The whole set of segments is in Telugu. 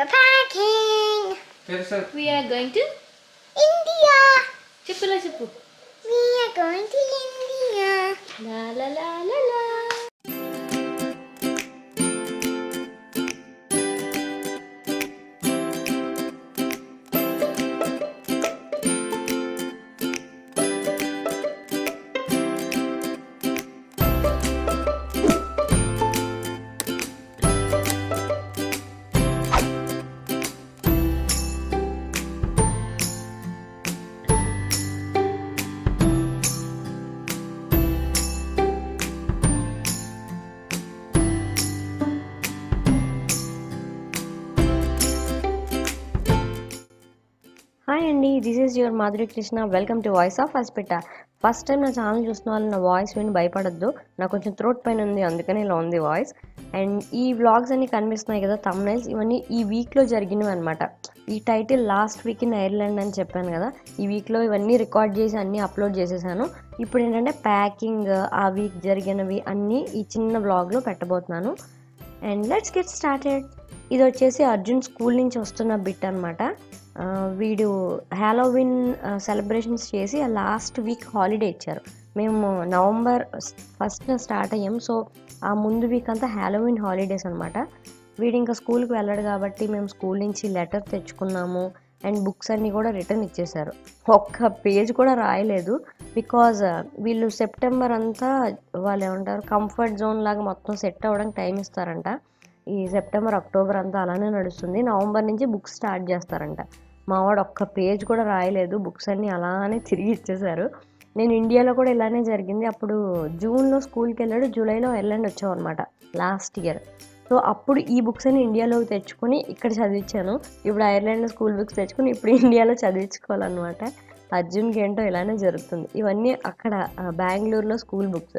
We're packing. తెలుసు We are going to India. చెప్పులా చెప్పు We are going to India. లా లా లా లా లా హాయ్ అండి this is your Madhuri Krishna welcome to voice of hospital first time నా ఛానల్ చూసిన వాళ్ళు నా వాయిస్ విని భయపడద్దు నాకు కొంచెం థ్రోట్ పైన ఉంది అందుకని ఇలా ఉంది వాయిస్ అండ్ ఈ వ్లాగ్స్ అన్ని కనిపిస్తున్నాయి కదా తమ్నైల్స్ ఇవన్నీ ఈ వీక్లో జరిగినవి అనమాట ఈ title last week in Ireland అని చెప్పాను కదా ఈ వీక్లో ఇవన్నీ రికార్డ్ చేసి అన్నీ అప్లోడ్ చేసేసాను ఇప్పుడు ఏంటంటే ప్యాకింగ్ ఆ వీక్ జరిగినవి అన్నీ ఈ చిన్న వ్లాగ్లో పెట్టబోతున్నాను అండ్ లెట్స్ గెట్ స్టార్టెడ్ ఇది వచ్చేసి అర్జున్ స్కూల్ నుంచి వస్తున్న బిట్ అనమాట వీడు హ్యాలోవిన్ సెలబ్రేషన్స్ చేసి ఆ లాస్ట్ వీక్ హాలిడే ఇచ్చారు మేము నవంబర్ ఫస్ట్ స్టార్ట్ అయ్యాం సో ఆ ముందు వీక్ అంతా హ్యాలోవిన్ హాలిడేస్ అనమాట వీడు ఇంకా స్కూల్కి వెళ్ళాడు కాబట్టి మేము స్కూల్ నుంచి లెటర్ తెచ్చుకున్నాము అండ్ బుక్స్ అన్నీ కూడా రిటర్న్ ఇచ్చేశారు ఒక్క పేజ్ కూడా రాయలేదు బికాజ్ వీళ్ళు సెప్టెంబర్ అంతా వాళ్ళు ఏమంటారు కంఫర్ట్ జోన్ లాగా మొత్తం సెట్ అవ్వడానికి టైం ఇస్తారంట ఈ సెప్టెంబర్ అక్టోబర్ అంతా అలానే నడుస్తుంది నవంబర్ నుంచి బుక్స్ స్టార్ట్ చేస్తారంట మావాడు ఒక్క పేజ్ కూడా రాయలేదు బుక్స్ అన్నీ అలానే తిరిగి ఇచ్చేశారు నేను ఇండియాలో కూడా ఇలానే జరిగింది అప్పుడు జూన్లో స్కూల్కి వెళ్ళాడు జూలైలో వెళ్ళండి వచ్చాం అనమాట లాస్ట్ ఇయర్ సో అప్పుడు ఈ బుక్స్ అని ఇండియాలోకి తెచ్చుకొని ఇక్కడ చదివించాను ఇప్పుడు ఐర్లాండ్లో స్కూల్ బుక్స్ తెచ్చుకొని ఇప్పుడు ఇండియాలో చదివించుకోవాలన్నమాట అర్జున్కి ఏంటో ఇలానే జరుగుతుంది ఇవన్నీ అక్కడ ఆ, బెంగళూరులో school books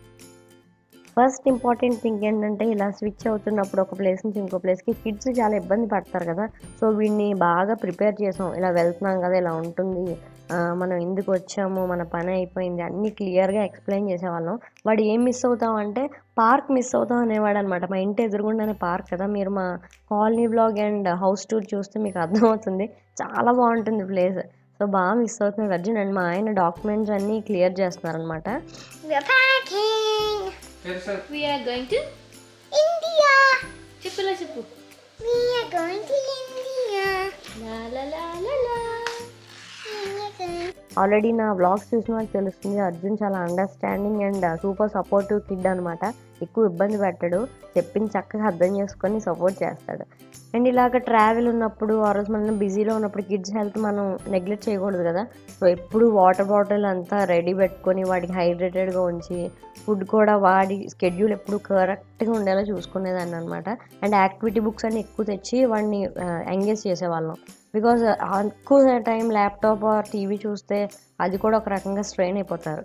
first important thing ఏంటంటే ఇలా స్విచ్ అవుతున్నప్పుడు ఒక ప్లేస్ నుంచి ఇంకో ప్లేస్కి కిడ్స్ చాలా ఇబ్బంది పడతారు కదా సో వీడిని బాగా ప్రిపేర్ చేసాం ఇలా వెళ్తున్నాం కదా ఇలా ఉంటుంది ఆ, మనం ఎందుకు వచ్చాము మన పని అయిపోయింది అన్నీ క్లియర్గా ఎక్స్ప్లెయిన్ చేసేవాళ్ళం వాడు ఏం మిస్ అవుతాం అంటే పార్క్ మిస్ అవుతాం అనేవాడు అనమాట మా ఇంటి ఎదురుగుండానే పార్క్ కదా మీరు మా colony blog and house tour చూస్తే మీకు అర్థమవుతుంది చాలా బాగుంటుంది ప్లేస్ సో బాగా మిస్ అవుతున్నాడు అర్జున్ అండ్ మా ఆయన డాక్యుమెంట్స్ అన్నీ క్లియర్ చేస్తున్నారనమాట We're packing. తెలుసు We are going to India. చెప్పులా చెప్పు We are going to India. లా లా లా లా లా We are going. ఆల్రెడీ నా వ్లాగ్స్ చూసిన వాళ్ళకి తెలుస్తుంది అర్జున్ చాలా understanding and super supportive kid అనమాట ఎక్కువ ఇబ్బంది పెట్టడు చెప్పింది చక్కగా అర్థం చేసుకొని సపోర్ట్ చేస్తాడు అండ్ ఇలాగ ట్రావెల్ ఉన్నప్పుడు ఆ రోజు మనం బిజీలో ఉన్నప్పుడు కిడ్స్ హెల్త్ మనం నెగ్లెక్ట్ చేయకూడదు కదా సో ఎప్పుడు వాటర్ బాటిల్ అంతా రెడీ పెట్టుకొని వాడికి హైడ్రేటెడ్గా ఉంచి ఫుడ్ కూడా వాడి స్కెడ్యూల్ ఎప్పుడు కరెక్ట్గా ఉండేలా చూసుకునేదాన్ని అనమాట అండ్ యాక్టివిటీ బుక్స్ అన్ని ఎక్కువ తెచ్చి వాడిని ఎంగేజ్ చేసేవాళ్ళం బికాజ్ ఎక్కువ టైం ల్యాప్టాప్ ఆర్ టీవీ చూస్తే అది కూడా ఒక రకంగా స్ట్రెయిన్ అయిపోతారు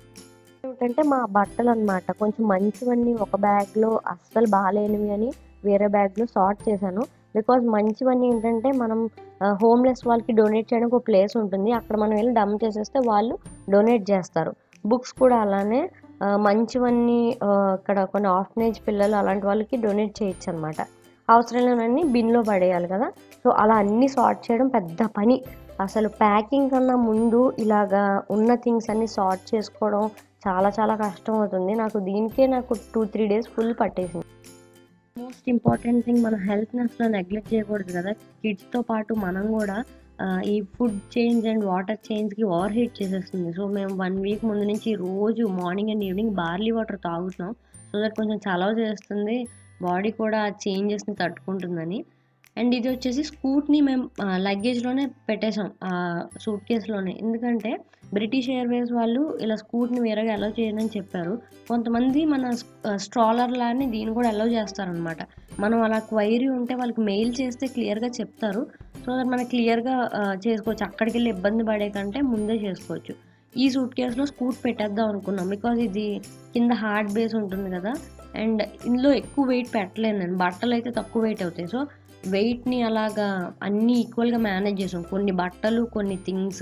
ఏమిటంటే మా బట్టలు అనమాట కొంచెం మంచివన్నీ ఒక బ్యాగ్లో అస్సలు బాగాలేనివి అని వేరే బ్యాగ్లో సార్ట్ చేశాను బికాజ్ మంచివన్నీ ఏంటంటే మనం హోమ్లెస్ వాళ్ళకి డొనేట్ చేయడానికి ఒక ప్లేస్ ఉంటుంది అక్కడ మనం వెళ్ళి డంప్ చేసేస్తే వాళ్ళు డొనేట్ చేస్తారు బుక్స్ కూడా అలానే ఆ, మంచివన్నీ ఆ, ఇక్కడ కొన్ని ఆఫ్నేజ్ పిల్లలు అలాంటి వాళ్ళకి డొనేట్ చేయొచ్చు అనమాట అవసరం లేనన్నీ బిన్లో పడేయాలి కదా సో అలా అన్నీ సార్ట్ చేయడం పెద్ద పని అసలు ప్యాకింగ్ కన్నా ముందు ఇలాగా ఉన్న థింగ్స్ అన్ని సార్ట్ చేసుకోవడం చాలా చాలా కష్టం అవుతుంది నాకు దీనికే నాకు టూ త్రీ డేస్ ఫుల్ పట్టేసింది మోస్ట్ ఇంపార్టెంట్ థింగ్ మన హెల్త్ని అసలు నెగ్లెక్ట్ చేయకూడదు కదా కిడ్స్తో పాటు మనం కూడా ఆ, ఈ ఫుడ్ చేంజ్ అండ్ వాటర్ చేంజ్కి ఓవర్ హీట్ చేసేస్తుంది సో మేము వన్ వీక్ ముందు నుంచి రోజు morning and evening barley water తాగుతున్నాం సో దట్ కొంచెం చలవ చేస్తుంది బాడీ కూడా ఆ చేంజెస్ని తట్టుకుంటుందని అండ్ ఇది వచ్చేసి స్కూట్ని మేము లగేజ్లోనే పెట్టేసాం సూట్ కేసులోనే ఎందుకంటే బ్రిటిష్ ఎయిర్వేస్ వాళ్ళు ఇలా స్కూట్ని వేరేగా అలౌ చేయనని చెప్పారు కొంతమంది మన స్ట్రాలర్ లాని దీన్ని కూడా అలౌ చేస్తారనమాట మనం అలా క్వైరీ ఉంటే వాళ్ళకి మెయిల్ చేస్తే క్లియర్గా చెప్తారు సో దట్ మనం క్లియర్గా చేసుకోవచ్చు అక్కడికి వెళ్ళి ఇబ్బంది పడే కంటే ముందే చేసుకోవచ్చు ఈ సూట్ కేసులో స్కూట్ పెట్టేద్దాం అనుకున్నాం బికాజ్ ఇది కింద హార్డ్ బేస్ ఉంటుంది కదా అండ్ ఇందులో ఎక్కువ వెయిట్ పెట్టలేను నేను బట్టలు అయితే తక్కువ వెయిట్ అవుతాయి సో వెయిట్ని అలాగా అన్నీ ఈక్వల్గా మేనేజ్ చేసాం కొన్ని బట్టలు కొన్ని థింగ్స్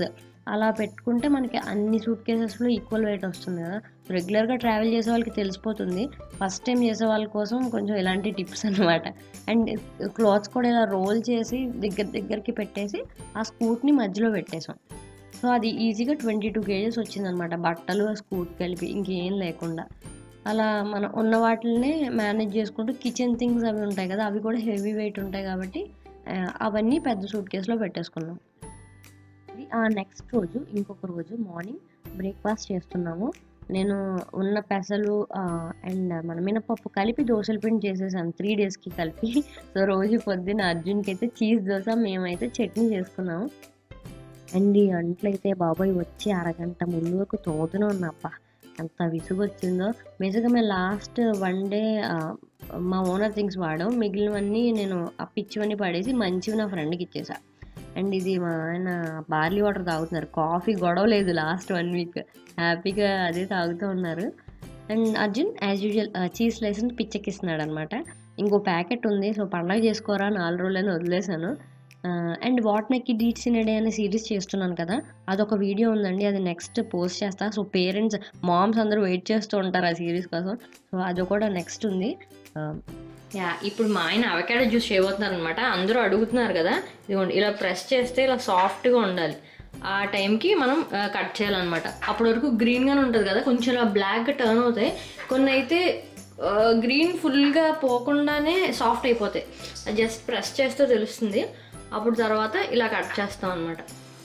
అలా పెట్టుకుంటే మనకి అన్ని సూట్ కేసెస్లో ఈక్వల్ వెయిట్ వస్తుంది కదా రెగ్యులర్గా ట్రావెల్ చేసే వాళ్ళకి తెలిసిపోతుంది ఫస్ట్ టైం చేసే వాళ్ళ కోసం కొంచెం ఇలాంటి టిప్స్ అనమాట అండ్ క్లాత్స్ కూడా ఇలా రోల్ చేసి దగ్గర దగ్గరికి పెట్టేసి ఆ స్కూట్ని మధ్యలో పెట్టేసాం సో అది ఈజీగా ట్వంటీ టూ కేజెస్ వచ్చిందనమాట బట్టలు స్కూట్ కలిపి ఇంకేం లేకుండా అలా మనం ఉన్న వాటిని మేనేజ్ చేసుకుంటూ కిచెన్ థింగ్స్ అవి ఉంటాయి కదా అవి కూడా హెవీ వెయిట్ ఉంటాయి కాబట్టి ఆ, అవన్నీ పెద్ద సూట్ కేసులో పెట్టేసుకున్నాం ఇది ఆ నెక్స్ట్ రోజు ఇంకొక రోజు మార్నింగ్ బ్రేక్ఫాస్ట్ చేస్తున్నాము నేను ఉన్న పెసలు అండ్ మన మినపప్పు కలిపి దోశల పిండి చేసేసాను త్రీ డేస్కి కలిపి సో రోజు పొద్దున్న అర్జున్కి అయితే చీజ్ దోశ మేమైతే చట్నీ చేసుకున్నాము అండ్ ఈ అంట్లయితే బాబాయ్ వచ్చి అరగంట ముందు వరకు తోతూనే ఉన్నప్ప ఎంత విసుగు వచ్చిందో బేసిక్గా మేము లాస్ట్ వన్ డే మా ఓనర్ థింగ్స్ వాడాం మిగిలినవన్నీ నేను ఆ పిచ్చివన్నీ పడేసి మంచివి నా ఫ్రెండ్కి ఇచ్చేసా అండ్ ఇది మా ఆయన బార్లీ వాటర్ తాగుతున్నారు కాఫీ గొడవ లేదు లాస్ట్ వన్ వీక్ హ్యాపీగా అదే తాగుతూ ఉన్నారు and Arjun as usual cheese స్లైస్ని పిచ్చెక్కిస్తున్నాడు అనమాట ఇంకో ప్యాకెట్ ఉంది సో పండగ చేసుకోరా నాలుగు రోజులని వదిలేశాను అండ్ వాట్ నెక్ డీట్స్ ఇన్ డే అనే సిరీస్ చేస్తున్నాను కదా అదొక వీడియో ఉందండి అది నెక్స్ట్ పోస్ట్ చేస్తా సో పేరెంట్స్ మామ్స్ అందరూ వెయిట్ చేస్తూ ఉంటారు ఆ సిరీస్ కోసం సో అది కూడా నెక్స్ట్ ఉంది యా ఇప్పుడు మా ఆయన అవకాడో జ్యూస్ చేయబోతున్నారు అనమాట అందరూ అడుగుతున్నారు కదా ఇదిగోండి ఇలా ప్రెస్ చేస్తే ఇలా సాఫ్ట్గా ఉండాలి ఆ టైంకి మనం ఆ, కట్ చేయాలన్నమాట అప్పటి వరకు గ్రీన్గానే ఉంటుంది కదా కొంచెం ఇలా బ్లాక్గా టర్న్ అవుతాయి కొన్ని అయితే ఆ, గ్రీన్ ఫుల్గా పోకుండానే సాఫ్ట్ అయిపోతాయి జస్ట్ ప్రెస్ చేస్తే తెలుస్తుంది అప్పుడు తర్వాత ఇలా కట్ చేస్తాం అనమాట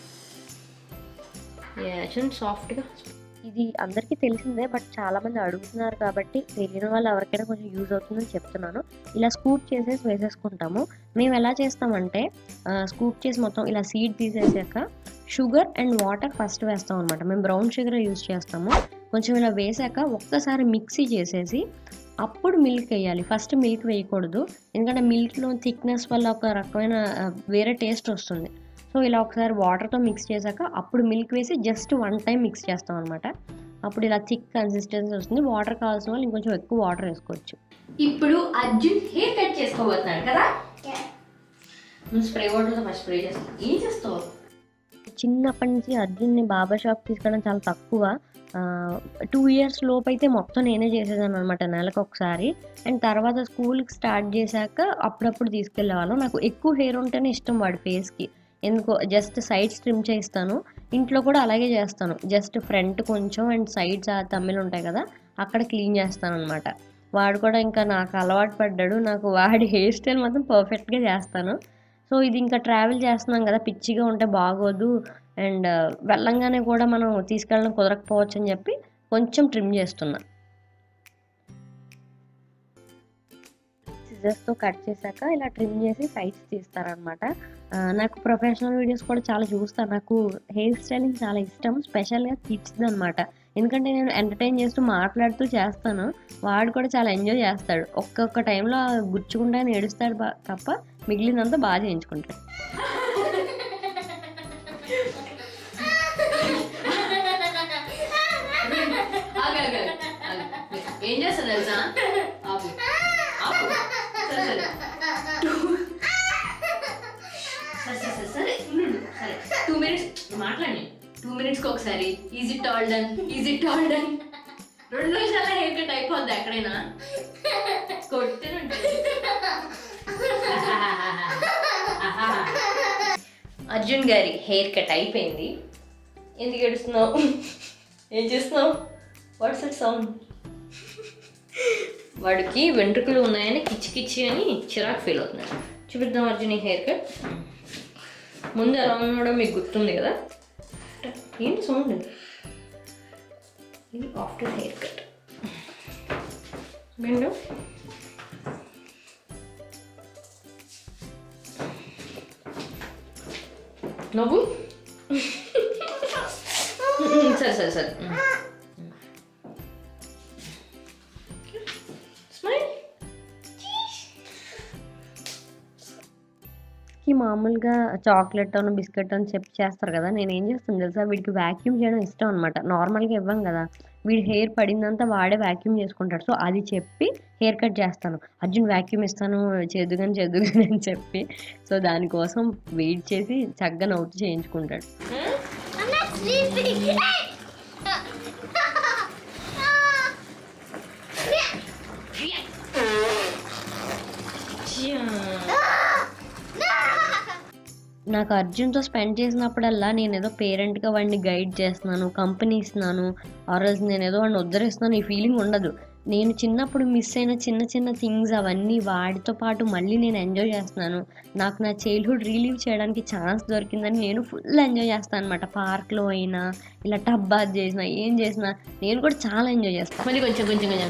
సాఫ్ట్గా ఇది అందరికీ తెలిసిందే బట్ చాలా మంది అడుగుతున్నారు కాబట్టి తెలియని వాళ్ళు ఎవరికైనా కొంచెం యూజ్ అవుతుందని చెప్తున్నాను ఇలా స్కూప్ చేసేసి వేసేసుకుంటాము మేము ఎలా చేస్తామంటే స్కూప్ చేసి మొత్తం ఇలా సీడ్ తీసేసాక షుగర్ అండ్ వాటర్ ఫస్ట్ వేస్తాం అనమాట మేము బ్రౌన్ షుగర్ యూజ్ చేస్తాము కొంచెం ఇలా వేసాక ఒక్కసారి మిక్సీ చేసేసి అప్పుడు మిల్క్ వేయాలి ఫస్ట్ మిల్క్ వేయకూడదు ఎందుకంటే మిల్క్లో థిక్నెస్ వల్ల ఒక రకమైన ఆ, వేరే టేస్ట్ వస్తుంది సో ఇలా ఒకసారి వాటర్తో మిక్స్ చేశాక అప్పుడు మిల్క్ వేసి జస్ట్ వన్ టైం మిక్స్ చేస్తాం అనమాట అప్పుడు ఇలా థిక్ కన్సిస్టెన్సీ వస్తుంది వాటర్ కావాల్సిన వాళ్ళు ఇంకొంచెం ఎక్కువ వాటర్ వేసుకోవచ్చు ఇప్పుడు అర్జున్ హెయిర్ కట్ చేసుకోబోతున్నాడు కదా నువ్వు స్ప్రే వాటర్తో ఫస్ట్ స్ప్రే చేస్తావు ఏం చేస్తావు చిన్నప్పటి నుంచి అర్జున్ని బాబా షాప్ తీసుకెళ్ళడం చాలా తక్కువ టూ ఇయర్స్ లోపు అయితే మొత్తం నేనే చేసేదాన్ని అనమాట నెలకు ఒకసారి అండ్ తర్వాత స్కూల్కి స్టార్ట్ చేశాక అప్పుడప్పుడు తీసుకెళ్ళేవాళ్ళం నాకు ఎక్కువ హెయిర్ ఉంటేనే ఇష్టం వాడి ఫేస్కి ఎందుకో జస్ట్ సైడ్స్ ట్రిమ్ చేస్తాను ఇంట్లో కూడా అలాగే చేస్తాను జస్ట్ ఫ్రంట్ కొంచెం అండ్ సైడ్స్ ఆ తమ్మిలు ఉంటాయి కదా అక్కడ క్లీన్ చేస్తాను అనమాట వాడు కూడా ఇంకా నాకు అలవాటు పడ్డాడు నాకు వాడి హెయిర్ స్టైల్ మాత్రం పర్ఫెక్ట్గా చేస్తాను సో ఇది ఇంకా ట్రావెల్ చేస్తున్నాం కదా పిచ్చిగా ఉంటే బాగోదు అండ్ వెళ్ళంగానే కూడా మనం తీసుకెళ్ళడం కుదరకపోవచ్చు అని చెప్పి కొంచెం ట్రిమ్ చేస్తున్నా సిజర్స్తో కట్ చేశాక ఇలా ట్రిమ్ చేసి సైడ్స్ తీస్తారనమాట నాకు ప్రొఫెషనల్ వీడియోస్ కూడా చాలా చూస్తాను నాకు హెయిర్ స్టైలింగ్ చాలా ఇష్టం స్పెషల్గా కిడ్స్ది అనమాట ఎందుకంటే నేను ఎంటర్టైన్ చేస్తూ మాట్లాడుతూ చేస్తాను వాడు కూడా చాలా ఎంజాయ్ చేస్తాడు ఒక్కొక్క టైంలో గుచ్చుకుంటా ఏడుస్తాడు బా- తప్ప మిగిలినంతా బాగా చేయించుకుంటాడు ఆగు, ఆగు, ఆగు. ఏం చేస్తా తెలుసా ఆపు. ఆపు. సరే సరే సరే సరే సరే సరే ఉండు, సరే టూ మినిట్స్ మాట్లాడి టూ మినిట్స్కి ఒకసారి is it all done is it all done రెండు నిమిషాల హెయిర్ కట్ అయిపోద్ది ఎక్కడైనా కొట్టినంటే అర్జున్ గారి హెయిర్ కట్ అయిపోయింది ఎందుకు ఏడుస్తున్నావు ఏం చేస్తున్నావు వాట్స్ ఇట్ సౌండ్ వాడికి వెంట్రుకలు ఉన్నాయని కిచ్చి కిచ్చి అని చిరాకు ఫీల్ అవుతున్నాడు చూపిద్దాం అర్జున్ ఈ హెయిర్ కట్ ముందు ఎలా ఉన్నాడో మీకు గుర్తుంది కదా ఏంటి సౌండ్ ఇది ఆఫ్టర్ హెయిర్ కట్ బెండు నవ్వు సరే సరే సరే స్మైల్ కి మామూలుగా చాక్లెట్ అని బిస్కెట్ అని చెప్పి చేస్తారు కదా నేను ఏం చేస్తాను తెలుసా వీడికి వాక్యూమ్ చేయడం ఇష్టం అనమాట నార్మల్గా ఇవ్వం కదా వీడి హెయిర్ పడిందంతా వాడే వాక్యూమ్ చేసుకుంటాడు సో అది చెప్పి హెయిర్ కట్ చేస్తాను అర్జున్ వాక్యూమ్ ఇస్తాను చేదుగాని చేదుగాని అని చెప్పి సో దానికోసం వెయిట్ చేసి చక్కగా నవ్వుతూ చేయించుకుంటాడు I'm not sleeping. Hey! నాకు అర్జున్తో స్పెండ్ చేసినప్పుడల్లా నేను ఏదో పేరెంట్గా వాడిని గైడ్ చేస్తున్నాను కంపెనీ ఇస్తున్నాను ఆర్ఎల్స్ నేను ఏదో వాడిని ఉద్ధరిస్తున్నాను ఈ ఫీలింగ్ ఉండదు నేను చిన్నప్పుడు మిస్ అయిన చిన్న చిన్న థింగ్స్ అవన్నీ వాడితో పాటు మళ్ళీ నేను ఎంజాయ్ చేస్తున్నాను నాకు నా చైల్డ్హుడ్ రిలీవ్ చేయడానికి ఛాన్స్ దొరికిందని నేను ఫుల్ ఎంజాయ్ చేస్తాను అనమాట పార్క్లో అయినా ఇలా టబ్ బాత్ చేసినా ఏం చేసినా నేను కూడా చాలా ఎంజాయ్ చేస్తాను మళ్ళీ కొంచెం కొంచెం కొంచెం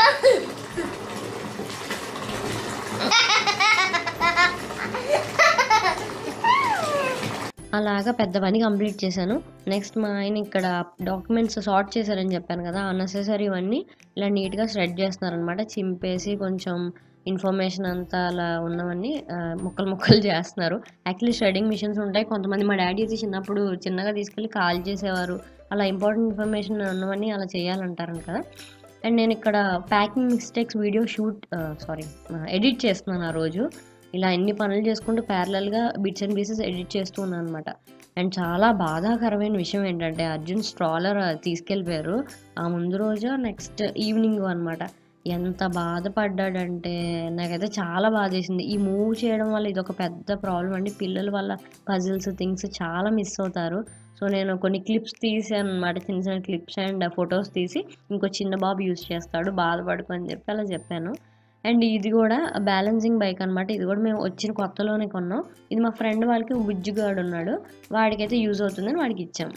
అలాగా పెద్ద పని కంప్లీట్ చేశాను నెక్స్ట్ మా ఆయన ఇక్కడ డాక్యుమెంట్స్ సార్ట్ చేశారని చెప్పాను కదా అన్నెసెసరీ ఇవన్నీ ఇలా నీట్గా స్ప్రెడ్ చేస్తున్నారనమాట చింపేసి కొంచెం ఇన్ఫర్మేషన్ అంతా అలా ఉన్నవన్నీ ఆ, ముక్కలు ముక్కలు చేస్తున్నారు యాక్చువల్లీ షెడింగ్ మిషన్స్ ఉంటాయి కొంతమంది మా డాడీ అయితే చిన్నప్పుడు చిన్నగా తీసుకెళ్ళి కాల్ చేసేవారు అలా ఇంపార్టెంట్ ఇన్ఫర్మేషన్ ఉన్నవన్నీ అలా చేయాలంటారు కదా అండ్ నేను ఇక్కడ packing mistakes video shoot sorry edit చేస్తున్నాను ఆ రోజు ఇలా ఎన్ని పనులు చేసుకుంటూ ప్యారలల్గా బిట్స్ అండ్ పీసెస్ ఎడిట్ చేస్తూ ఉన్నాను అనమాట అండ్ చాలా బాధాకరమైన విషయం ఏంటంటే అర్జున్ స్ట్రాలర్ తీసుకెళ్ళిపోయారు ఆ ముందు రోజు నెక్స్ట్ ఈవినింగ్ అనమాట ఎంత బాధపడ్డాడంటే నాకైతే చాలా బాధేసింది ఈ మూవ్ చేయడం వల్ల ఇది ఒక పెద్ద ప్రాబ్లం అండి పిల్లల వల్ల పజిల్స్ థింగ్స్ చాలా మిస్ అవుతారు సో నేను కొన్ని క్లిప్స్ తీసాను అనమాట చిన్న చిన్న క్లిప్స్ అండ్ ఫొటోస్ తీసి ఇంకో చిన్న బాబు యూస్ చేస్తాడు బాధపడుకో అని చెప్పి అలా చెప్పాను అండ్ ఇది కూడా బ్యాలెన్సింగ్ బైక్ అనమాట ఇది కూడా మేము వచ్చిన కొత్తలోనే కొన్నాం ఇది మా ఫ్రెండ్ వాళ్ళకి బుజ్జిగాడు ఉన్నాడు వాడికైతే యూజ్ అవుతుందని వాడికి ఇచ్చాం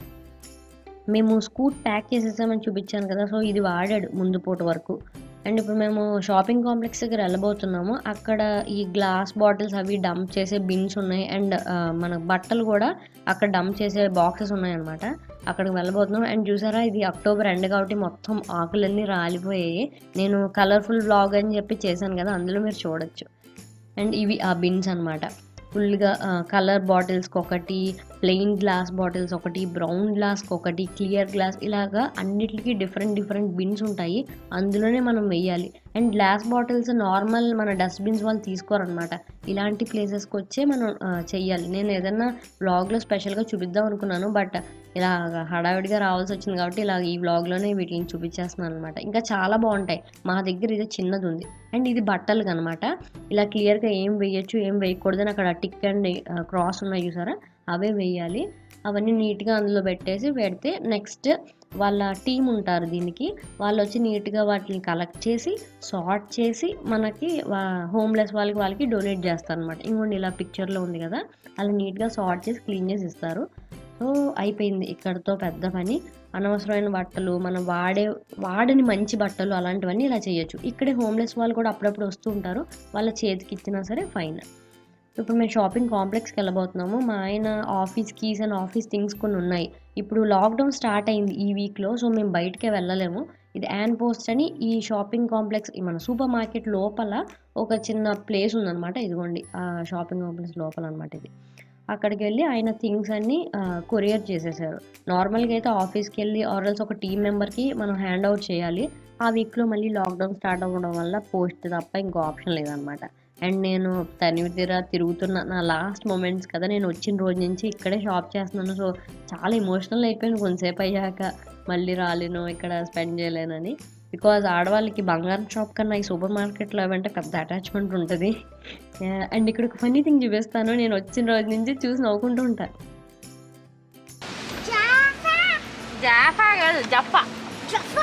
మేము స్కూట్ ప్యాక్ చేసేసామని చూపించాను కదా సో ఇది వాడాడు ముందు పూట వరకు అండ్ ఇప్పుడు మేము షాపింగ్ కాంప్లెక్స్ దగ్గర వెళ్ళబోతున్నాము అక్కడ ఈ గ్లాస్ బాటిల్స్ అవి డంప్ చేసే బిన్స్ ఉన్నాయి అండ్ మన బట్టలు కూడా అక్కడ డంప్ చేసే బాక్సెస్ ఉన్నాయన్నమాట అక్కడికి వెళ్ళబోతున్నాం అండ్ చూసారా ఇది అక్టోబర్ ఎండ్ కాబట్టి మొత్తం ఆకులన్నీ రాలిపోయాయి నేను కలర్ఫుల్ బ్లాగ్ అని చెప్పి చేశాను కదా అందులో మీరు చూడొచ్చు అండ్ ఇవి ఆ బిన్స్ అనమాట ఫుల్గా కలర్ బాటిల్స్కి ఒకటి ప్లెయిన్ గ్లాస్ బాటిల్స్ ఒకటి బ్రౌన్ గ్లాస్కి ఒకటి క్లియర్ గ్లాస్ ఇలాగా అన్నిటికీ డిఫరెంట్ డిఫరెంట్ బిన్స్ ఉంటాయి అందులోనే మనం వెయ్యాలి అండ్ గ్లాస్ బాటిల్స్ నార్మల్ మన డస్ట్బిన్స్ వాళ్ళు తీసుకోరనమాట ఇలాంటి ప్లేసెస్కి వచ్చే మనం ఆ, చెయ్యాలి నేను ఏదన్నా వ్లాగ్లో స్పెషల్గా చూపిద్దాం అనుకున్నాను బట్ ఇలా హడావిడిగా రావాల్సి వచ్చింది కాబట్టి ఇలా ఈ వ్లాగ్లోనే వీటిని చూపించేస్తున్నాను అనమాట ఇంకా చాలా బాగుంటాయి మా దగ్గర ఇది చిన్నది ఉంది అండ్ ఇది బట్టలకు అనమాట ఇలా క్లియర్గా ఏం వేయొచ్చు ఏం వేయకూడదని అక్కడ టిక్ అండ్ క్రాస్ ఉన్నాయి చూసారా అవే వేయాలి అవన్నీ నీట్గా అందులో పెట్టేసి పెడితే నెక్స్ట్ వాళ్ళ టీం ఉంటారు దీనికి వాళ్ళు వచ్చి నీట్గా వాటిని కలెక్ట్ చేసి సార్ట్ చేసి మనకి హోమ్లెస్ వాళ్ళకి వాళ్ళకి డొనేట్ చేస్తారు అనమాట ఇంకోండి ఇలా పిక్చర్లో ఉంది కదా అలా నీట్గా సార్ట్ చేసి క్లీన్ చేసి ఇస్తారు సో అయిపోయింది ఇక్కడతో పెద్ద పని అనవసరమైన బట్టలు మనం వాడే వాడని మంచి బట్టలు అలాంటివన్నీ ఇలా చేయొచ్చు ఇక్కడే హోమ్లెస్ వాళ్ళు కూడా అప్పుడప్పుడు వస్తూ ఉంటారు వాళ్ళ చేతికి ఇచ్చినా సరే ఫైన్ ఇప్పుడు మేము షాపింగ్ కాంప్లెక్స్కి వెళ్ళబోతున్నాము మా ఆయన office keys and office things కొన్ని ఉన్నాయి ఇప్పుడు లాక్డౌన్ స్టార్ట్ అయింది ఈ వీక్లో సో మేము బయటకే వెళ్ళలేము ఇది యాన్ పోస్ట్ అని ఈ షాపింగ్ కాంప్లెక్స్ మన సూపర్ మార్కెట్ లోపల ఒక చిన్న ప్లేస్ ఉందన్నమాట ఇదిగోండి ఆ షాపింగ్ కాంప్లెక్స్ లోపల అనమాట ఇది అక్కడికి వెళ్ళి ఆయన థింగ్స్ అన్ని కొరియర్ చేసేసారు నార్మల్గా అయితే ఆఫీస్కి వెళ్ళి ఆర్ఎల్స్ ఒక టీం మెంబర్కి మనం హ్యాండ్ అవుట్ చేయాలి ఆ వీక్లో మళ్ళీ లాక్డౌన్ స్టార్ట్ అవ్వడం వల్ల పోస్ట్ తప్ప ఇంకో ఆప్షన్ లేదనమాట అండ్ నేను తనివి తీరా తిరుగుతున్న నా లాస్ట్ మూమెంట్స్ కదా నేను వచ్చిన రోజు నుంచి ఇక్కడే షాప్ చేస్తున్నాను సో చాలా ఎమోషనల్ అయిపోయింది కొంతసేపు అయ్యాక మళ్ళీ రాలేను ఇక్కడ స్పెండ్ చేయలేనని బికాజ్ ఆడవాళ్ళకి బంగారం షాప్ కన్నా ఈ సూపర్ మార్కెట్లో అవంటే పెద్ద అటాచ్మెంట్ ఉంటుంది అండ్ ఇక్కడ ఒక ఫన్నీ థింగ్ చూపిస్తాను నేను వచ్చిన రోజు నుంచి చూసి నవ్వుకుంటూ ఉంటాను Jaffa. జాఫా కాదు జఫా Jaffa.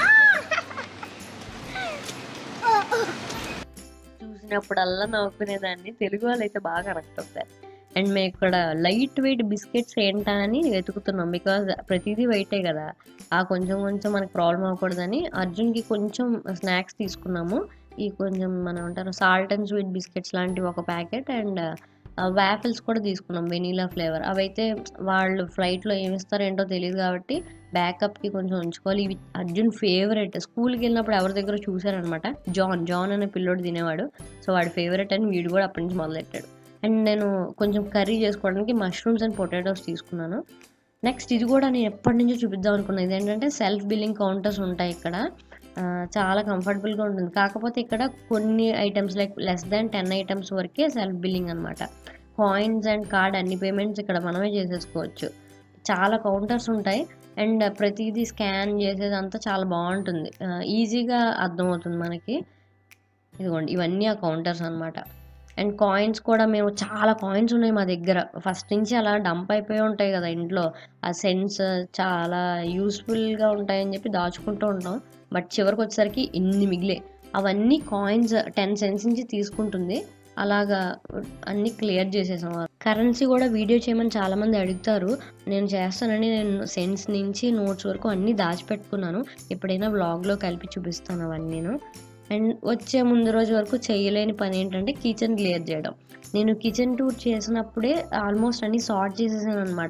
oh, oh. చూసినప్పుడల్లా నవ్వుకునేదాన్ని తెలుగు వాళ్ళు అయితే బాగా కరెక్ట్ అవుతారు అండ్ మేము ఇక్కడ లైట్ వెయిట్ బిస్కెట్స్ ఏంటా అని వెతుకుతున్నాం బికాజ్ ప్రతిదీ వెయిటే కదా ఆ కొంచెం కొంచెం మనకి ప్రాబ్లం అవ్వకూడదని అర్జున్కి కొంచెం స్నాక్స్ తీసుకున్నాము ఈ కొంచెం మనం అంటారు సాల్ట్ అండ్ స్వీట్ బిస్కెట్స్ లాంటివి ఒక ప్యాకెట్ అండ్ వ్యాఫిల్స్ కూడా తీసుకున్నాం వెనీలా ఫ్లేవర్ అవైతే వాళ్ళు ఫ్లైట్లో ఏమి ఇస్తారో ఏంటో తెలియదు కాబట్టి బ్యాకప్కి కొంచెం ఉంచుకోవాలి ఇవి అర్జున్ ఫేవరెట్ స్కూల్కి వెళ్ళినప్పుడు ఎవరి దగ్గర చూశారనమాట జాన్ జాన్ అనే పిల్లోడు తినేవాడు సో వాడి ఫేవరెట్ అని వీడు కూడా అప్పటి నుంచి మొదలెట్టాడు అండ్ నేను కొంచెం కర్రీ చేసుకోవడానికి మష్రూమ్స్ అండ్ పొటాటోస్ తీసుకున్నాను నెక్స్ట్ ఇది కూడా నేను ఎప్పటి నుంచో చూపిద్దాం అనుకున్నాను ఇది ఏంటంటే సెల్ఫ్ బిల్లింగ్ కౌంటర్స్ ఉంటాయి ఇక్కడ ఆ, చాలా కంఫర్టబుల్గా ఉంటుంది కాకపోతే ఇక్కడ కొన్ని items like less than ten items వరకే సెల్ఫ్ బిల్లింగ్ అనమాట కాయిన్స్ అండ్ కార్డ్ అన్ని పేమెంట్స్ ఇక్కడ మనమే చేసేసుకోవచ్చు చాలా కౌంటర్స్ ఉంటాయి అండ్ ప్రతిదీ స్కాన్ చేసేదంతా చాలా బాగుంటుంది ఈజీగా అర్థమవుతుంది మనకి ఇదిగోండి ఇవన్నీ ఆ కౌంటర్స్ అనమాట అండ్ కాయిన్స్ కూడా మేము చాలా కాయిన్స్ ఉన్నాయి మా దగ్గర ఫస్ట్ నుంచి అలా డంప్ అయిపోయి ఉంటాయి కదా ఇంట్లో ఆ సెన్స్ చాలా యూస్ఫుల్గా ఉంటాయని చెప్పి దాచుకుంటూ ఉంటాం బట్ చివరికి వచ్చేసరికి ఇన్ని మిగిలే అవన్నీ కాయిన్స్ టెన్ సెన్స్ నుంచి తీసుకుంటుంది అలాగా అన్ని క్లియర్ చేసేసాం కరెన్సీ కూడా వీడియో చేయమని చాలా మంది అడుగుతారు నేను చేస్తానని నేను సెన్స్ నుంచి నోట్స్ వరకు అన్నీ దాచిపెట్టుకున్నాను ఎప్పుడైనా వ్లాగ్లో కలిపి చూపిస్తాను అవన్నీ నేను అండ్ వచ్చే ముందు రోజు వరకు చేయలేని పని ఏంటంటే కిచెన్ క్లియర్ చేయడం నేను కిచెన్ టూర్ చేసినప్పుడే ఆల్మోస్ట్ అన్ని సార్ట్ చేసేసాను అనమాట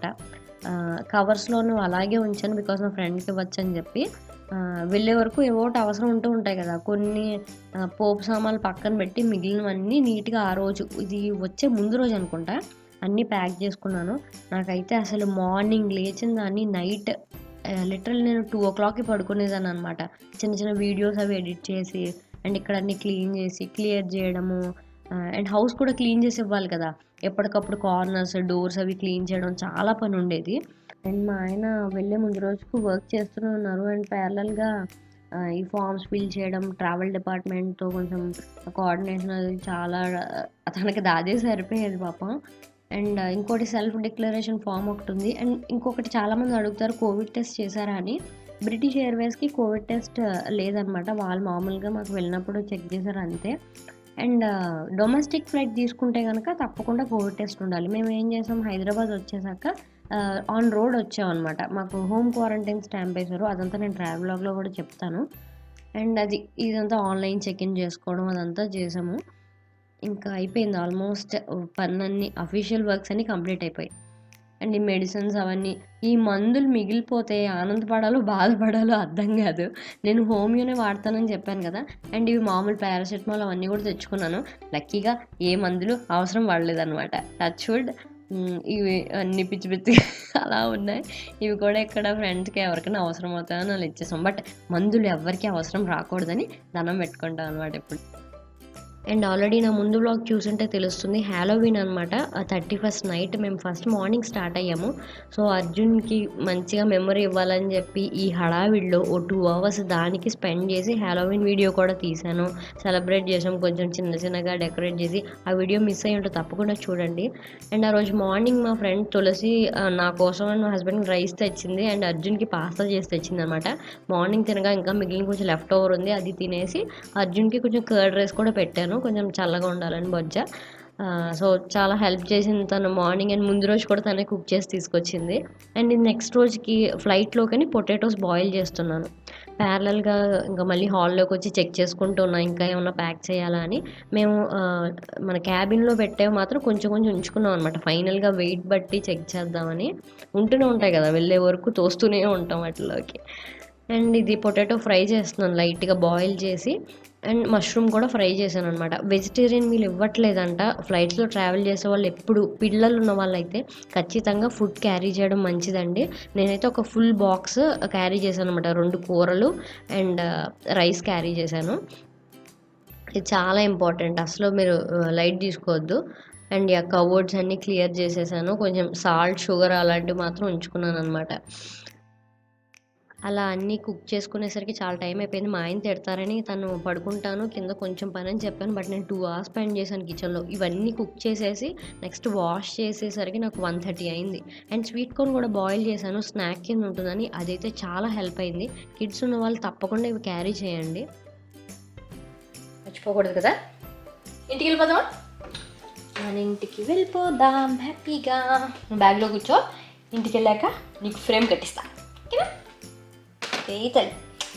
కవర్స్లోనూ అలాగే ఉంచాను బికాస్ నా ఫ్రెండ్కి ఇవ్వచ్చు అని చెప్పి ఆ, వెళ్ళే వరకు ఏవో ఒకటి అవసరం ఉంటూ ఉంటాయి కదా కొన్ని ఆ, పోపు సామాన్లు పక్కన పెట్టి మిగిలినవన్నీ నీట్గా ఆ రోజు ఇది వచ్చే ముందు రోజు అనుకుంటా అన్నీ ప్యాక్ చేసుకున్నాను నాకైతే అసలు మార్నింగ్ లేచిన దాన్ని నైట్ లిటరల్ నేను టూ ఓ క్లాక్కి పడుకునేదాన్ని అనమాట చిన్న చిన్న వీడియోస్ అవి ఎడిట్ చేసి అండ్ ఇక్కడ అన్ని క్లీన్ చేసి క్లియర్ చేయడము అండ్ హౌస్ కూడా క్లీన్ చేసి ఇవ్వాలి కదా ఎప్పటికప్పుడు కార్నర్స్ డోర్స్ అవి క్లీన్ చేయడం చాలా పని ఉండేది అండ్ మా ఆయన వెళ్ళే ముందు రోజుకు వర్క్ చేస్తూనే ఉన్నారు అండ్ ప్యారలల్గా ఈ ఫామ్స్ ఫిల్ చేయడం ట్రావెల్ డిపార్ట్మెంట్తో కొంచెం కోఆర్డినేషన్ అది చాలా ఆ, తనకి దాదే సరిపోయేది పాపం అండ్ ఇంకోటి సెల్ఫ్ డిక్లరేషన్ ఫామ్ ఒకటి ఉంది అండ్ ఇంకొకటి చాలామంది అడుగుతారు కోవిడ్ టెస్ట్ చేశారా అని బ్రిటిష్ ఎయిర్వేస్కి కోవిడ్ టెస్ట్ లేదనమాట వాళ్ళు మామూలుగా మాకు వెళ్ళినప్పుడు చెక్ చేశారు అంతే అండ్ డొమెస్టిక్ ఫ్లైట్ తీసుకుంటే కనుక తప్పకుండా కోవిడ్ టెస్ట్ ఉండాలి మేము ఏం చేసాం హైదరాబాద్ వచ్చేసాక ఆన్ రోడ్ వచ్చామన్నమాట మాకు హోమ్ క్వారంటైన్ స్టాంప్ వేశారు అదంతా నేను ట్రావెలాగ్లో కూడా చెప్తాను అండ్ అది ఇదంతా ఆన్లైన్ చెక్ ఇన్ చేసుకోవడం అదంతా చేసాము ఇంకా అయిపోయింది ఆల్మోస్ట్ పనులన్నీ అఫీషియల్ వర్క్స్ అన్నీ కంప్లీట్ అయిపోయాయి అండ్ ఈ మెడిసిన్స్ అవన్నీ ఈ మందులు మిగిలిపోతే ఆనందపడాలో బాధపడాలో అర్థం కాదు నేను హోమియోనే వాడతానని చెప్పాను కదా అండ్ ఇవి మామూలు పారాసెటమాల్ అవన్నీ కూడా తెచ్చుకున్నాను లక్కీగా ఏ మందులు అవసరం పడలేదన్నమాట టచ్ వుడ్ ఇవి అన్ని పిచ్చి పిచ్చి అలా ఉన్నాయి ఇవి కూడా ఇక్కడ ఫ్రెండ్స్కి ఎవరికైనా అవసరం అవుతాయని వాళ్ళు ఇచ్చేసాం బట్ మందులు ఎవరికి అవసరం రాకూడదని దండం పెట్టుకుంటాం అనమాట ఇప్పుడు అండ్ ఆల్రెడీ నా ముందు బ్లాగ్ చూసుంటే తెలుస్తుంది హ్యాలోవిన్ అనమాట థర్టీ ఫస్ట్ నైట్ మేము ఫస్ట్ మార్నింగ్ స్టార్ట్ అయ్యాము సో అర్జున్కి మంచిగా మెమరీ ఇవ్వాలని చెప్పి ఈ హడావిడిలో ఓ టూ అవర్స్ దానికి స్పెండ్ చేసి హ్యాలోవిన్ వీడియో కూడా తీశాను సెలబ్రేట్ చేసాం కొంచెం చిన్న చిన్నగా డెకరేట్ చేసి ఆ వీడియో మిస్ అయ్యి ఉంటే తప్పకుండా చూడండి అండ్ ఆ రోజు మార్నింగ్ మా ఫ్రెండ్ తులసి ఆ, నా కోసం అండ్ మా హస్బెండ్కి రైస్ తెచ్చింది అండ్ అర్జున్కి పాస్తా చేసి తెచ్చింది అనమాట మార్నింగ్ తినగా ఇంకా మిగిలిన కొంచెం లెఫ్ట్ ఓవర్ ఉంది అది తినేసి అర్జున్కి కొంచెం కర్డ్ రైస్ కూడా పెట్టాను కొంచెం చల్లగా ఉండాలని బొజ్జ ఆ, సో చాలా హెల్ప్ చేసింది తను మార్నింగ్ అండ్ ముందు రోజు కూడా తనే కుక్ చేసి తీసుకొచ్చింది అండ్ నెక్స్ట్ రోజుకి ఫ్లైట్లో కానీ పొటాటోస్ బాయిల్ చేస్తున్నాను ప్యారలల్గా ఇంకా మళ్ళీ హాల్లోకి వచ్చి చెక్ చేసుకుంటూ ఉన్నా ఇంకా ఏమన్నా ప్యాక్ చేయాలా అని మేము ఆ, మన క్యాబిన్లో పెట్టే మాత్రం కొంచెం కొంచెం ఉంచుకున్నాం అనమాట ఫైనల్గా వెయిట్ బట్టి చెక్ చేద్దామని ఉంటూనే ఉంటాయి కదా వెళ్ళే వరకు తోస్తూనే ఉంటాం వాటిలోకి అండ్ ఇది పొటాటో ఫ్రై చేస్తున్నాను లైట్గా బాయిల్ చేసి అండ్ మష్రూమ్ కూడా ఫ్రై చేశాను అనమాట వెజిటేరియన్ మీల్ ఇవ్వట్లేదంట ఫ్లైట్స్లో ట్రావెల్ చేసే వాళ్ళు ఎప్పుడు పిల్లలు ఉన్న వాళ్ళైతే ఖచ్చితంగా ఫుడ్ క్యారీ చేయడం మంచిదండి నేనైతే ఒక ఫుల్ బాక్స్ క్యారీ చేశాను అనమాట రెండు కూరలు అండ్ రైస్ క్యారీ చేశాను ఇది చాలా ఇంపార్టెంట్ అసలు మీరు లైట్ తీసుకోవద్దు అండ్ ఆ కవర్డ్స్ అన్నీ క్లియర్ చేసేసాను కొంచెం సాల్ట్ షుగర్ అలాంటివి మాత్రం ఉంచుకున్నాను అనమాట అలా అన్నీ కుక్ చేసుకునేసరికి చాలా టైం అయిపోయింది మా ఆయన తిడతారని తను పడుకుంటాను కింద కొంచెం పని అని చెప్పాను బట్ నేను టూ అవర్స్ స్పెండ్ చేశాను కిచెన్లో ఇవన్నీ కుక్ చేసేసి నెక్స్ట్ వాష్ చేసేసరికి నాకు వన్ థర్టీ అయింది అండ్ స్వీట్ కార్న్ కూడా బాయిల్ చేశాను స్నాక్ కింద ఉంటుందని అదైతే చాలా హెల్ప్ అయింది కిడ్స్ ఉన్న వాళ్ళు తప్పకుండా ఇవి క్యారీ చేయండి మర్చిపోకూడదు కదా ఇంటికి వెళ్ళిపోదామా మన ఇంటికి వెళ్ళిపోదాం హ్యాపీగా నువ్వు బ్యాగ్లో కూర్చో ఇంటికి వెళ్ళాక నీకు ఫ్రేమ్ కట్టిస్తా ఓకేనా ఏ తల్లి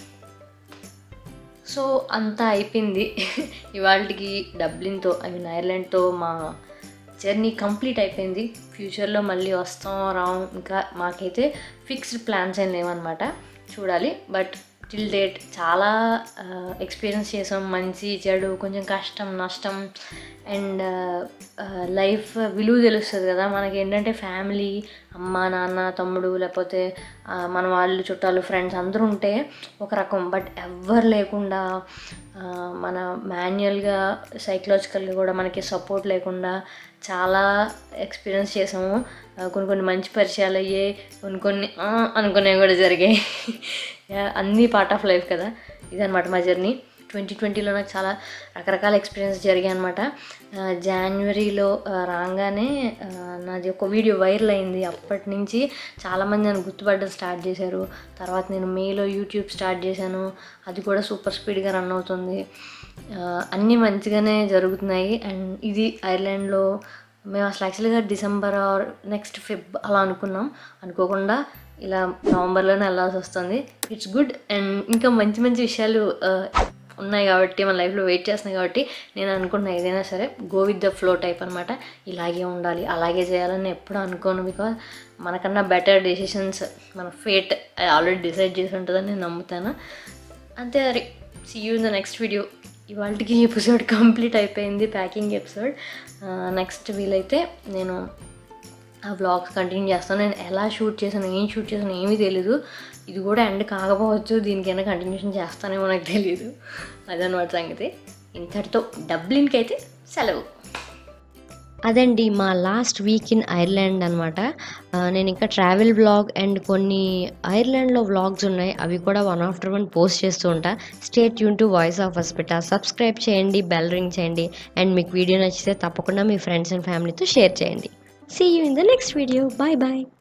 సో అంతా అయిపోయింది ఇవాళకి డబ్లిన్తో ఐ మీన్ ఐర్లాండ్తో మా జర్నీ కంప్లీట్ అయిపోయింది ఫ్యూచర్లో మళ్ళీ వస్తాం రాం ఇంకా మాకైతే ఫిక్స్డ్ ప్లాన్స్ ఏం లేవన్నమాట చూడాలి బట్ టిల్ డేట్ చాలా ఎక్స్పీరియన్స్ చేసాం మంచి చెడు కొంచెం కష్టం నష్టం అండ్ లైఫ్ విలువ తెలుస్తుంది కదా మనకి ఏంటంటే ఫ్యామిలీ అమ్మ నాన్న తమ్ముడు లేకపోతే ఆ, మన వాళ్ళు చుట్టాలు ఫ్రెండ్స్ అందరూ ఉంటే ఒక రకం బట్ ఎవ్వరు లేకుండా ఆ, మన మాన్యువల్గా సైకలాజికల్గా కూడా మనకి సపోర్ట్ లేకుండా చాలా ఎక్స్పీరియన్స్ చేసాము ఆ, కొన్ని కొన్ని మంచి పరిచయాలు అయ్యాయి కొన్ని కొన్ని "ఆ" అనుకునేవి కూడా జరిగాయి Yeah, అన్నీ పార్ట్ ఆఫ్ లైఫ్ కదా ఇదనమాట మా జర్నీ ట్వంటీ ట్వంటీలో నాకు చాలా రకరకాల ఎక్స్పీరియన్స్ జరిగాయి అనమాట జనవరిలో రాగానే ఆ, నాది ఒక వీడియో వైరల్ అయింది అప్పటి నుంచి చాలామంది నన్ను గుర్తుపట్టడం స్టార్ట్ చేశారు తర్వాత నేను మేలో యూట్యూబ్ స్టార్ట్ చేశాను అది కూడా సూపర్ స్పీడ్గా రన్ అవుతుంది ఆ, అన్నీ మంచిగానే జరుగుతున్నాయి అండ్ ఇది ఐర్లాండ్లో మేము అసలు యాక్చువల్గా డిసెంబర్ ఆర్ నెక్స్ట్ ఫిబ్ అలా అనుకున్నాం అనుకోకుండా ఇలా నవంబర్లోనే వెళ్ళాల్సి వస్తుంది ఇట్స్ గుడ్ అండ్ ఇంకా మంచి మంచి విషయాలు ఆ, ఉన్నాయి కాబట్టి మన లైఫ్లో వెయిట్ చేస్తున్నాయి కాబట్టి నేను అనుకున్న ఏదైనా సరే go with the flow type అనమాట ఇలాగే ఉండాలి అలాగే చేయాలని ఎప్పుడు అనుకోను బికాజ్ మనకన్నా బెటర్ డెసిషన్స్ మన ఫేట్ ఆల్రెడీ డిసైడ్ చేసి ఉంటుందని నేను నమ్ముతాను అంతే అరే see you in the next video ఇవాళకి ఎపిసోడ్ కంప్లీట్ అయిపోయింది ప్యాకింగ్ ఎపిసోడ్ నెక్స్ట్ వీలైతే నేను ఆ వ్లాగ్స్ కంటిన్యూ చేస్తాను నేను ఎలా షూట్ చేశాను ఏం షూట్ చేశాను ఏమీ తెలీదు ఇది కూడా ఎండ్ కాకపోవచ్చు దీనికైనా కంటిన్యూషన్ చేస్తానేమో నాకు తెలీదు అదనమాట సంగతి ఇంతటితో డబ్లిన్కి అయితే సెలవు అదండి మా లాస్ట్ వీక్ ఇన్ ఐర్లాండ్ అనమాట నేను ఇంకా ట్రావెల్ బ్లాగ్ అండ్ కొన్ని ఐర్లాండ్లో వ్లాగ్స్ ఉన్నాయి అవి కూడా వన్ ఆఫ్టర్ వన్ పోస్ట్ చేస్తూ ఉంటా స్టేట్ యూన్ to voice of hospital subscribe చేయండి బెల్ రింగ్ చేయండి అండ్ మీకు వీడియో నచ్చితే తప్పకుండా మీ ఫ్రెండ్స్ అండ్ ఫ్యామిలీతో షేర్ చేయండి see you in the next video bye bye